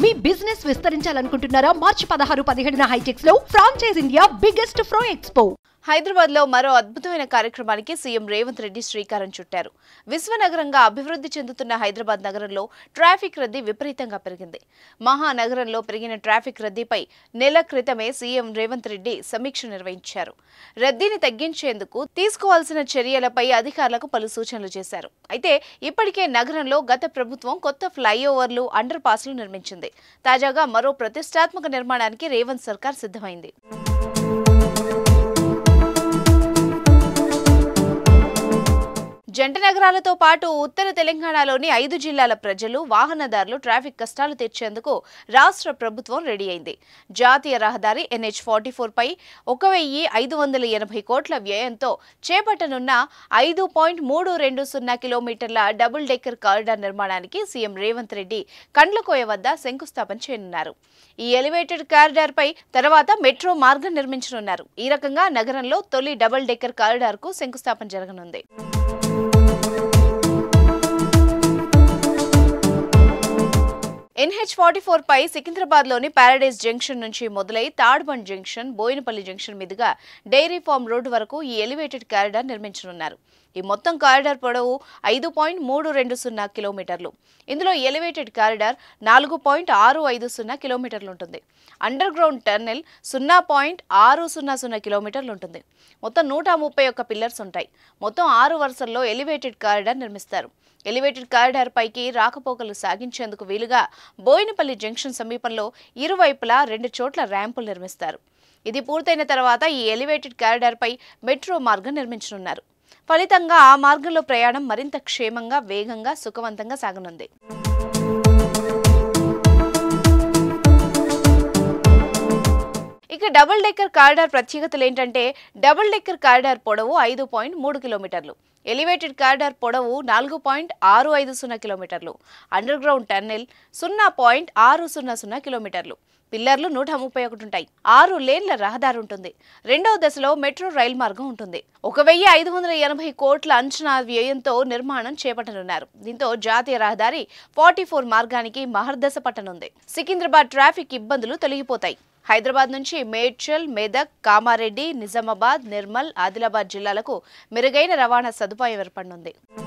మీ business విస్తరించాలనుకుంటున్నారా మార్చి పదహారు పదిహేడున హైటెక్స్ లో ఫ్రాంచైజ్ ఇండియా బిగ్గెస్ట్ ఫ్రో ఎక్స్పో హైదరాబాద్ లో మరో అద్భుతమైన కార్యక్రమానికి సీఎం రేవంత్ రెడ్డి శ్రీకారం చుట్టారు విశ్వనగరంగా అభివృద్ధి చెందుతున్న హైదరాబాద్ నగరంలో ట్రాఫిక్ రద్దీ విపరీతంగా పెరిగింది మహానగరంలో పెరిగిన ట్రాఫిక్ రద్దీపై నెల క్రితమే సీఎం రేవంత్ రెడ్డి సమీక్ష నిర్వహించారు రద్దీని తగ్గించేందుకు తీసుకోవాల్సిన చర్యలపై అధికారులకు పలు సూచనలు చేశారు అయితే ఇప్పటికే నగరంలో గత ప్రభుత్వం కొత్త ఫ్లైఓవర్లు అండర్ పాస్లు నిర్మించింది తాజాగా మరో ప్రతిష్టాత్మక నిర్మాణానికి రేవంత్ సర్కార్ సిద్ధమైంది జంట నగరాలతో పాటు ఉత్తర తెలంగాణలోని ఐదు జిల్లాల ప్రజలు వాహనదారులు ట్రాఫిక్ కష్టాలు తీర్చేందుకు రాష్ట్ర ప్రభుత్వం రెడీ అయింది జాతీయ రహదారి ఎన్హెచ్ ఫార్టీ పై ఒక వెయ్యి ఐదు వందల ఎనభై కోట్ల వ్యయంతో చేపట్టనున్న ఐదు పాయింట్ మూడు రెండు సున్నా కిలోమీటర్ల డబుల్ డెక్కర్ కారిడార్ నిర్మాణానికి సీఎం రేవంత్ రెడ్డి కండ్లకోయ వద్ద శంకుస్థాపన చేయనున్నారు ఈ ఎలివేటెడ్ కారిడార్ పై తర్వాత మెట్రో మార్గం నిర్మించనున్నారు ఈ రకంగా నగరంలో తొలి డబుల్ డెక్కర్ కారిడార్ కు శంకుస్థాపన జరగనుంది ఎన్హెచ్ ఫార్టీ ఫోర్ పై సికింద్రాబాద్ లోని పారడైజ్ జంక్షన్ నుంచి మొదలై తాడ్బండ్ జంక్షన్ బోయినపల్లి జంక్షన్ మీదుగా డైరీ ఫార్మ్ రోడ్డు వరకు ఈ ఎలివేటెడ్ కారిడార్ నిర్మించనున్నారు ఈ మొత్తం కారిడార్ పొడవు ఐదు పాయింట్ మూడు రెండు సున్నా కిలోమీటర్లు ఇందులో ఎలివేటెడ్ కారిడార్ నాలుగు పాయింట్ ఆరు ఐదు సున్నా కిలోమీటర్లు ఉంటుంది అండర్ గ్రౌండ్ టన్నెల్ సున్నా పాయింట్ ఆరు సున్నా సున్నా కిలోమీటర్లు ఉంటుంది మొత్తం నూట ముప్పై ఒక్క పిల్లర్స్ ఉంటాయి మొత్తం ఆరు వరుసల్లో ఎలివేటెడ్ కారిడార్ నిర్మిస్తారు ఎలివేటెడ్ కారిడార్ పైకి రాకపోకలు సాగించేందుకు వీలుగా బోయినపల్లి జంక్షన్ సమీపంలో ఇరువైపులా రెండు చోట్ల ర్యాంపులు నిర్మిస్తారు ఇది పూర్తయిన తర్వాత ఈ ఎలివేటెడ్ కారిడార్ పై మెట్రో మార్గం నిర్మించనున్నారు ఫలితంగా ఆ మార్గంలో ప్రయాణం మరింత క్షేమంగా వేగంగా సుఖవంతంగా సాగనుంది ఇక డబుల్ డెక్కర్ కారిడార్ ప్రత్యేకతలు ఏంటంటే డబుల్ డెక్కర్ కారిడార్ పొడవు ఐదు పాయింట్ మూడు కిలోమీటర్లు ఎలివేటెడ్ కారిడార్ పొడవు నాలుగు పాయింట్ ఆరు ఐదు సున్నా కిలోమీటర్లు అండర్ గ్రౌండ్ టన్నెల్ సున్నా పాయింట్ ఆరు సున్నా సున్నా కిలోమీటర్లు పిల్లర్లు నూట ముప్పై ఒకటి ఉంటాయి ఆరు లేన్ల రహదారి ఉంటుంది రెండవ దశలో మెట్రో రైలు మార్గం ఉంటుంది ఒక వెయ్యి ఐదు వందల ఎనభై కోట్ల అంచనా వ్యయంతో నిర్మాణం చేపట్టనున్నారు దీంతో జాతీయ రహదారి ఫార్టీ ఫోర్ మార్గానికి మహర్దశ పట్టనుంది సికింద్రాబాద్ ట్రాఫిక్ ఇబ్బందులు తొలగిపోతాయి హైదరాబాద్ నుంచి మేడ్చల్ మెదక్ కామారెడ్డి నిజామాబాద్ నిర్మల్ ఆదిలాబాద్ జిల్లాలకు మెరుగైన రవాణా సదుపాయం ఏర్పడనుంది